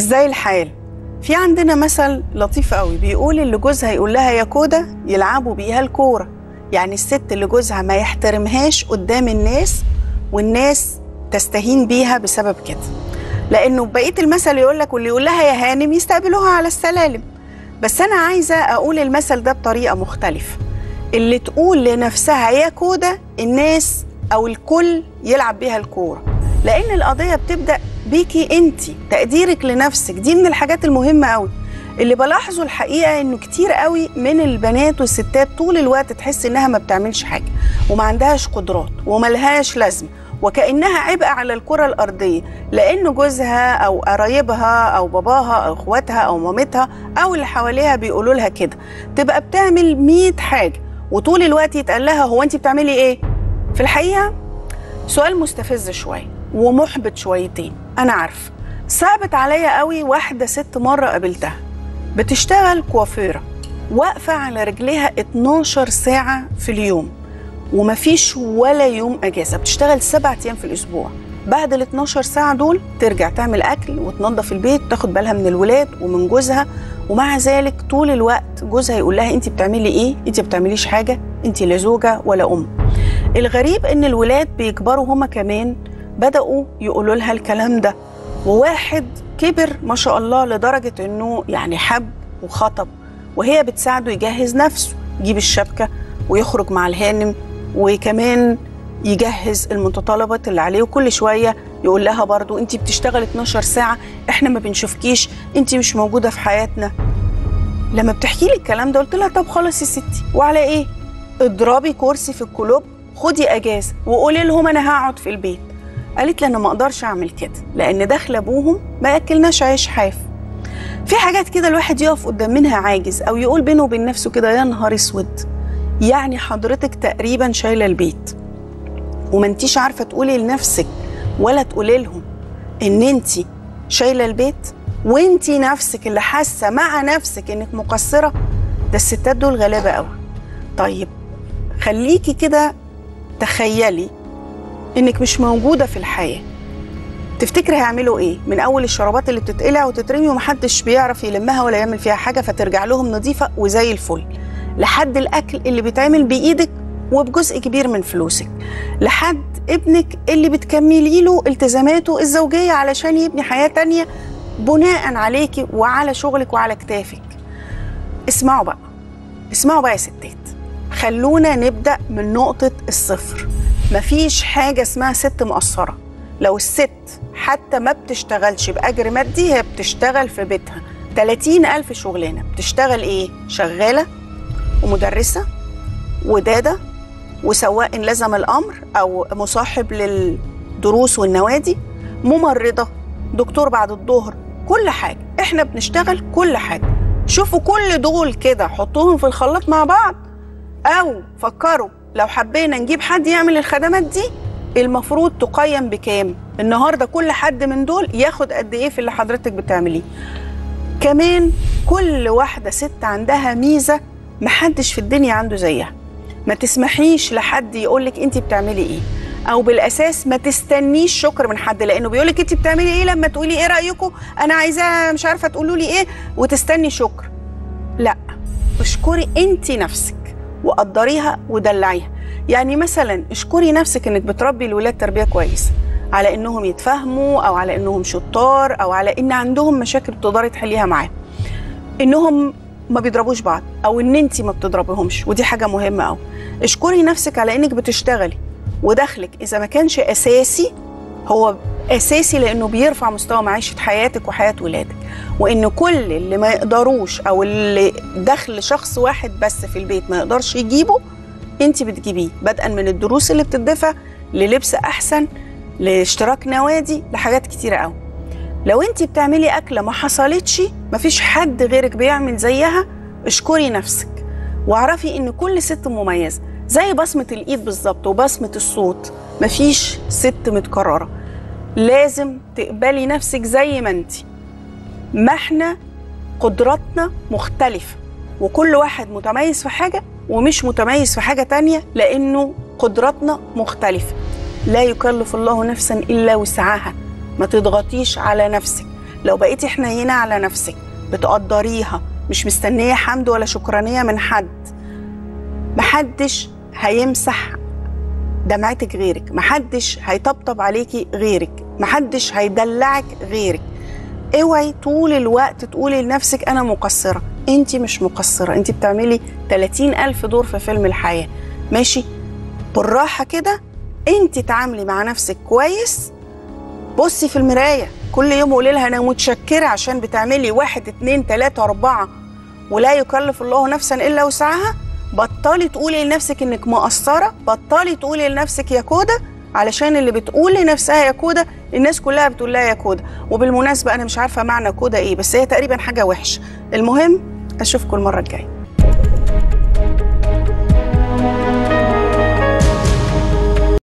ازاي الحال في عندنا مثل لطيف قوي بيقول اللي جوزها يقول لها يا كوده يلعبوا بيها الكوره يعني الست اللي جوزها ما يحترمهاش قدام الناس والناس تستهين بيها بسبب كده لانه بقيه المثل يقول لك واللي يقول لها يا هانم يستقبلوها على السلالم بس انا عايزه اقول المثل ده بطريقه مختلفه اللي تقول لنفسها يا كوده الناس او الكل يلعب بيها الكوره لان القضيه بتبدا بيكي انت تقديرك لنفسك دي من الحاجات المهمه قوي اللي بلاحظه الحقيقه انه كتير قوي من البنات والستات طول الوقت تحس انها ما بتعملش حاجه وما عندهاش قدرات وملهاش لازمه وكانها عبء على الكره الارضيه لان جوزها او قرايبها او باباها او اخواتها او مامتها او اللي حواليها بيقولوا لها كده تبقى بتعمل 100 حاجه وطول الوقت يتقال لها هو انت بتعملي ايه في الحقيقه سؤال مستفز شويه ومحبط شويتين انا عارفه صعبت عليا قوي واحده ست مره قابلتها بتشتغل كوافيره واقفه على رجليها 12 ساعه في اليوم ومفيش ولا يوم اجازه بتشتغل سبعة ايام في الاسبوع بعد ال 12 ساعه دول ترجع تعمل اكل وتنظف البيت تاخد بالها من الولاد ومن جوزها ومع ذلك طول الوقت جوزها يقول لها انت بتعملي ايه انت بتعمليش حاجه انت لا زوجه ولا ام الغريب ان الولاد بيكبروا هما كمان بداوا يقولوا لها الكلام ده وواحد كبر ما شاء الله لدرجه انه يعني حب وخطب وهي بتساعده يجهز نفسه يجيب الشبكه ويخرج مع الهانم وكمان يجهز المتطلبات اللي عليه وكل شويه يقول لها برضو انت بتشتغل 12 ساعه احنا ما بنشوفكيش انت مش موجوده في حياتنا لما بتحكي لي الكلام ده قلت لها طب خلاص يا ستي وعلى ايه اضربي كرسي في الكلوب خدي اجازه وقولي لهم انا هقعد في البيت قالت لي انا ما اقدرش اعمل كده لان دخل ابوهم ما ياكلناش عيش حاف في حاجات كده الواحد يقف قدام منها عاجز او يقول بينه وبين نفسه كده يا نهار اسود يعني حضرتك تقريبا شايله البيت وما انتيش عارفه تقولي لنفسك ولا تقولي لهم ان انت شايله البيت وانت نفسك اللي حاسه مع نفسك انك مقصره ده الستات دول غلابه قوي طيب خليكي كده تخيلي انك مش موجوده في الحياه تفتكري هيعملوا ايه من اول الشرابات اللي بتتقلع وتترمي ومحدش بيعرف يلمها ولا يعمل فيها حاجه فترجع لهم نظيفه وزي الفل لحد الاكل اللي بيتعمل بايدك وبجزء كبير من فلوسك لحد ابنك اللي بتكملي له التزاماته الزوجيه علشان يبني حياه تانية بناء عليكي وعلى شغلك وعلى كتافك اسمعوا بقى اسمعوا بقى يا ستات خلونا نبدا من نقطه الصفر مفيش حاجه اسمها ست مقصره لو الست حتى ما بتشتغلش بأجر مادي هي بتشتغل في بيتها 30 ألف شغلانة بتشتغل إيه؟ شغالة ومدرسة ودادة وسواء إن لزم الأمر أو مصاحب للدروس والنوادي ممرضة دكتور بعد الظهر كل حاجة إحنا بنشتغل كل حاجة شوفوا كل دول كده حطوهم في الخلاط مع بعض أو فكروا لو حبينا نجيب حد يعمل الخدمات دي المفروض تقيم بكام النهارده كل حد من دول ياخد قد ايه في اللي حضرتك بتعمليه كمان كل واحده ست عندها ميزه محدش في الدنيا عنده زيها ما تسمحيش لحد يقولك انت بتعملي ايه او بالاساس ما تستنيش شكر من حد لانه بيقولك انت بتعملي ايه لما تقولي ايه رايكم انا عايزاه مش عارفه تقولوا لي ايه وتستني شكر لا اشكري انت نفسك وقدريها ودلعيها يعني مثلا اشكري نفسك انك بتربي الولاد تربيه كويسه على انهم يتفاهموا او على انهم شطار او على ان عندهم مشاكل تقدري تحليها معاهم انهم ما بيضربوش بعض او ان انت ما بتضربيهمش ودي حاجه مهمه قوي اشكري نفسك على انك بتشتغلي ودخلك اذا ما كانش اساسي هو اساسي لانه بيرفع مستوى معيشه حياتك وحياه ولادك وان كل اللي ما يقدروش او اللي دخل شخص واحد بس في البيت ما يقدرش يجيبه انت بتجيبيه بدءا من الدروس اللي بتدفع للبس احسن لاشتراك نوادي لحاجات كتيره قوي لو انت بتعملي اكله ما حصلتش مفيش حد غيرك بيعمل زيها اشكري نفسك واعرفي ان كل ست مميزه زي بصمه الايد بالظبط وبصمه الصوت مفيش ست متكرره لازم تقبلي نفسك زي ما انت ما احنا قدراتنا مختلفه وكل واحد متميز في حاجه ومش متميز في حاجه تانية لانه قدراتنا مختلفه لا يكلف الله نفسا الا وسعها ما تضغطيش على نفسك لو بقيتي حنينه على نفسك بتقدريها مش مستنيه حمد ولا شكرانيه من حد محدش هيمسح دمعتك غيرك محدش هيطبطب عليكي غيرك محدش هيدلعك غيرك اوعي طول الوقت تقولي لنفسك انا مقصره انت مش مقصره انت بتعملي 30 الف دور في فيلم الحياه ماشي بالراحه كده انت تعاملي مع نفسك كويس بصي في المرايه كل يوم قولي لها انا متشكره عشان بتعملي واحد اتنين تلاته اربعه ولا يكلف الله نفسا الا وسعها بطلي تقولي لنفسك انك مقصره بطلي تقولي لنفسك يا كوده علشان اللي بتقول لنفسها يا كوده الناس كلها بتقول لها يا كوده وبالمناسبه انا مش عارفه معنى كوده ايه بس هي تقريبا حاجه وحشه المهم اشوفكم المره الجايه